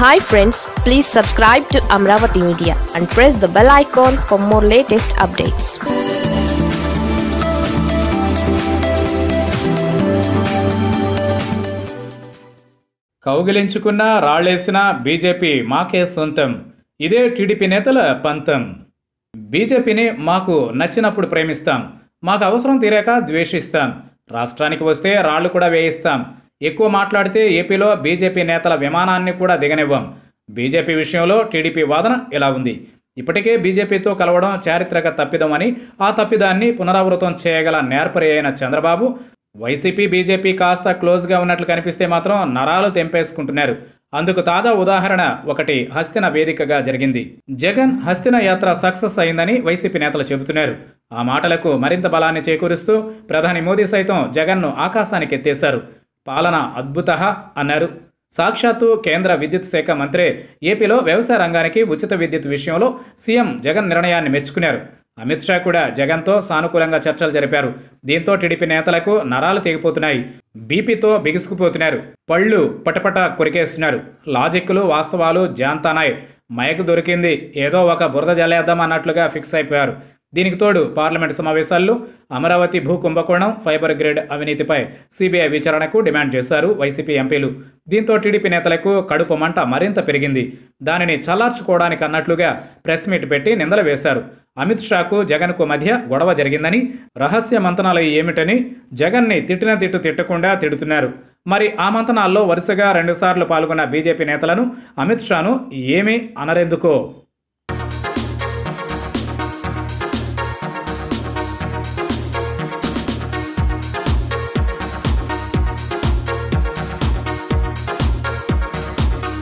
hi friends please subscribe to Amaravati media and press the bell icon for more latest updates కౌగిలించుకున్న రాళ్లేసిన BJP మాకే సొంతం ఇదే TDP నేతల పంతం బీజేపీని మాకు నచ్చినప్పుడు ప్రేమిస్తాం మాకు అవసరం తీరాక ద్వేషిస్తాం రాష్ట్రానికి వస్తే రాళ్లు కూడా వేయిస్తాం ఎక్కువ మాట్లాడితే ఏపీలో బీజేపీ నేతల విమానాన్ని కూడా దిగనివ్వం బీజేపీ విషయంలో టీడీపీ వాదన ఇలా ఉంది ఇప్పటికే బీజేపీతో కలవడం చారిత్రక తప్పిదం అని ఆ తప్పిదాన్ని పునరావృతం చేయగల నేర్పరి అయిన చంద్రబాబు వైసీపీ బీజేపీ కాస్త క్లోజ్గా ఉన్నట్లు కనిపిస్తే మాత్రం నరాలు తెంపేసుకుంటున్నారు అందుకు తాజా ఉదాహరణ ఒకటి హస్తిన వేదికగా జరిగింది జగన్ హస్తిన యాత్ర సక్సెస్ అయిందని వైసీపీ నేతలు చెబుతున్నారు ఆ మాటలకు మరింత బలాన్ని చేకూరుస్తూ ప్రధాని మోదీ సైతం జగన్ను ఆకాశానికి ఎత్తేశారు పాలన అద్భుత అన్నారు సాక్షాత్తు కేంద్ర విద్యుత్ శాఖ మంత్రే ఏపీలో వ్యవసాయ రంగానికి ఉచిత విద్యుత్ విషయంలో సీఎం జగన్ నిర్ణయాన్ని మెచ్చుకున్నారు అమిత్ షా కూడా జగన్తో సానుకూలంగా చర్చలు జరిపారు దీంతో టీడీపీ నేతలకు నరాలు తెగిపోతున్నాయి బీపీతో బిగుసుకుపోతున్నారు పళ్ళు పటపట కొరికేస్తున్నారు లాజిక్లు వాస్తవాలు జాంతానాయ్ మైక్ దొరికింది ఏదో ఒక బురద జల్లేద్దాం అన్నట్లుగా ఫిక్స్ అయిపోయారు దీనికి తోడు పార్లమెంటు సమావేశాల్లో అమరావతి భూ కుంభకోణం ఫైబర్ గ్రిడ్ అవినీతిపై సిబిఐ విచారణకు డిమాండ్ చేశారు వైసీపీ ఎంపీలు దీంతో టీడీపీ నేతలకు కడుపు మంట మరింత పెరిగింది దానిని చల్లార్చుకోవడానికి అన్నట్లుగా ప్రెస్ మీట్ పెట్టి నిందలు వేశారు అమిత్ షాకు జగన్కు మధ్య గొడవ జరిగిందని రహస్య మంతనాలు ఏమిటని జగన్ని తిట్టిన తిట్టు తిట్టకుండా తిడుతున్నారు మరి ఆ మంతనాల్లో వరుసగా రెండుసార్లు పాల్గొన్న బీజేపీ నేతలను అమిత్ షాను ఏమీ అనరెందుకో